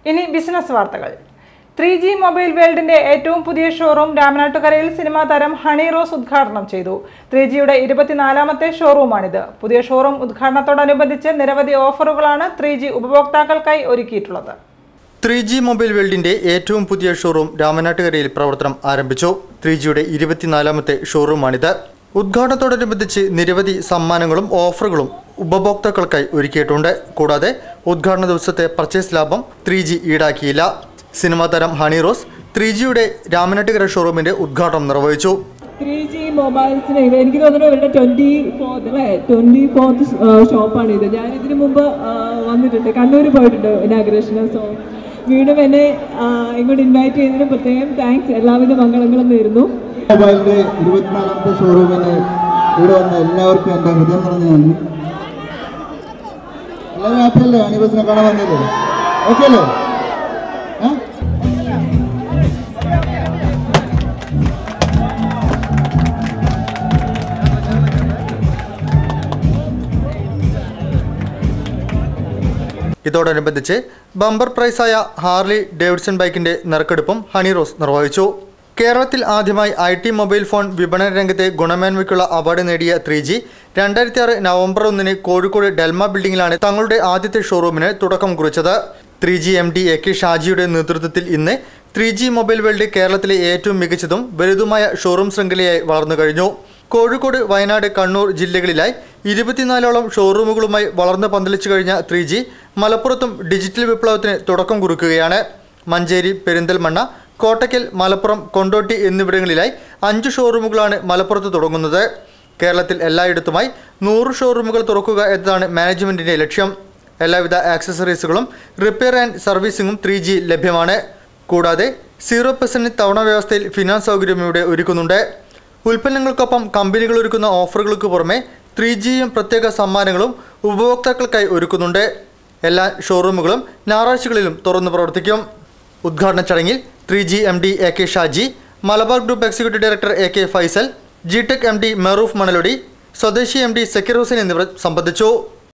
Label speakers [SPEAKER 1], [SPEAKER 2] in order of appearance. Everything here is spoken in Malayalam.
[SPEAKER 1] ഇനി ബിസിനസ് വാർത്തകൾ ത്രീ ജി മൊബൈൽ വേൾഡിന്റെ ഏറ്റവും പുതിയ ഷോറൂം രാമനാട്ടുകരയിൽ സിനിമാ താരം ഹണി റോസ് ഉദ്ഘാടനം ചെയ്തു ത്രീ ജിയുടെ ഇരുപത്തിനാലാമത്തെ ഷോറൂമാണിത് പുതിയ ഷോറൂം ഉദ്ഘാടനത്തോടനുബന്ധിച്ച് നിരവധി ഓഫറുകളാണ് ത്രീ ജി ഉപഭോക്താക്കൾക്കായി ഒരുക്കിയിട്ടുള്ളത്
[SPEAKER 2] ത്രീ ജി മൊബൈൽ വേൾഡിന്റെ ഏറ്റവും പുതിയ ഷോറൂം രാമനാട്ടുകരയിൽ പ്രവർത്തനം ആരംഭിച്ചു ത്രീ ജിയുടെ ഇരുപത്തിനാലാമത്തെ ഷോറൂമാണിത് ഉദ്ഘാടനത്തോടനുബന്ധിച്ച് നിരവധി സമ്മാനങ്ങളും ഓഫറുകളും ഉപഭോക്താക്കൾക്കായി ഒരുക്കിയിട്ടുണ്ട് കൂടാതെ ഉദ്ഘാടന ദിവസത്തെ പർച്ചേസ് ലാഭം ത്രീ ജി ഈടാക്കിയില്ല സിനിമാ താരം ഹണി റോസ് ത്രീ ജിയുടെ രാമനാട്ടുകര ഷോറൂമിന്റെ ഉദ്ഘാടനം നിർവഹിച്ചു
[SPEAKER 3] ത്രീ ജി മൊബൈൽസിന് ഇത് എനിക്ക് തോന്നുന്നു ഇവരുടെ ട്വൻറ്റി ഫോർത്ത് അല്ലേ ട്വൻറ്റി ഫോർത്ത് ഷോപ്പാണ് ഇത് ഞാൻ ഇതിനു മുമ്പ് ആ, വന്നിട്ടുണ്ട് കണ്ണൂർ പോയിട്ടുണ്ട് ഇനാഗ്രേഷന് സോ വീണ്ടും എന്നെ ആ, ഇങ്ങോട്ട് ഇൻവൈറ്റ് ചെയ്തതിന് പ്രത്യേകം താങ്ക്സ് എല്ലാവിധ മംഗളങ്ങളും നേരുന്നു
[SPEAKER 4] മൊബൈലിന്റെ ഇരുപത്തിനാലാമത്തെ ഷോറൂമിന് ഇവിടെ വന്ന എല്ലാവർക്കും എൻ്റെ ഹൃദയം നിറഞ്ഞ നന്ദി എല്ലാവരും ഹാപ്പി അല്ലേ അണിബസിനെ കാണാൻ വന്നില്ലേ ഓക്കെ അല്ലേ ഏ?
[SPEAKER 2] ഇതോടനുബന്ധിച്ച് ബമ്പർ പ്രൈസായ ഹാർലി ഡേവിഡ്സൺ ബൈക്കിന്റെ നറുക്കെടുപ്പും ഹണി റോസ് നിർവഹിച്ചു കേരളത്തിൽ ആദ്യമായി ഐ ടി മൊബൈൽ ഫോൺ വിപണന രംഗത്തെ ഗുണമേന്മയ്ക്കുള്ള അവാർഡ് നേടിയ ത്രീ ജി രണ്ടായിരത്തി ആറ് നവംബർ ഒന്നിന് കോഴിക്കോട് ഡെൽമ ബിൽഡിംഗിലാണ് തങ്ങളുടെ ആദ്യത്തെ ഷോറൂമിന് തുടക്കം കുറിച്ചത് three G M D A K ഷാജിയുടെ നേതൃത്വത്തിൽ ഇന്ന് ത്രീ ജി മൊബൈൽ വേൾഡ് കേരളത്തിലെ ഏറ്റവും മികച്ചതും വലുതുമായ ഷോറൂം ശൃംഖലയായി വളർന്നു കഴിഞ്ഞു കോഴിക്കോട് വയനാട് കണ്ണൂർ ജില്ലകളിലായി ഇരുപത്തിനാലോളം ഷോറൂമുകളുമായി വളർന്നു പന്തലിച്ചു കഴിഞ്ഞ ത്രീ ജി മലപ്പുറത്തും ഡിജിറ്റൽ വിപ്ലവത്തിന് തുടക്കം കുറിക്കുകയാണ് മഞ്ചേരി പെരിന്തൽമണ്ണ കോട്ടയ്ക്കൽ മലപ്പുറം കൊണ്ടോട്ടി എന്നിവിടങ്ങളിലായി അഞ്ച് ഷോറൂമുകളാണ് മലപ്പുറത്ത് തുടങ്ങുന്നത് കേരളത്തിൽ എല്ലായിടത്തുമായി നൂറ് ഷോറൂമുകൾ തുറക്കുക എന്നതാണ് മാനേജ്മെന്റിന്റെ ലക്ഷ്യം എല്ലാവിധ ആക്സസറീസുകളും റിപ്പയർ ആൻഡ് സർവീസിംഗും ത്രീ ജി ലഭ്യമാണ് കൂടാതെ സീറോ പെർസെന്റ് തവണ വ്യവസ്ഥയിൽ ഫിനാൻസ് സൗകര്യം ഇവിടെ ഒരുക്കുന്നുണ്ട് ഉൽപ്പന്നങ്ങൾക്കൊപ്പം കമ്പനികൾ ഒരുക്കുന്ന ഓഫറുകൾക്ക് പുറമെ ത്രീ ജിയും പ്രത്യേക സമ്മാനങ്ങളും ഉപഭോക്താക്കൾക്കായി ഒരുക്കുന്നുണ്ട് എല്ലാ ഷോറൂമുകളും ഞായറാഴ്ചകളിലും തുറന്നു പ്രവർത്തിക്കും ഉദ്ഘാടന ചടങ്ങിൽ three G M D A K Shaji Malabar group executive director A K Faisal G tech M D Meroof Manalodi സ്വദേശി എം ഡി സക്കീർ ഹുസൈൻ എന്നിവർ സംബന്ധിച്ചു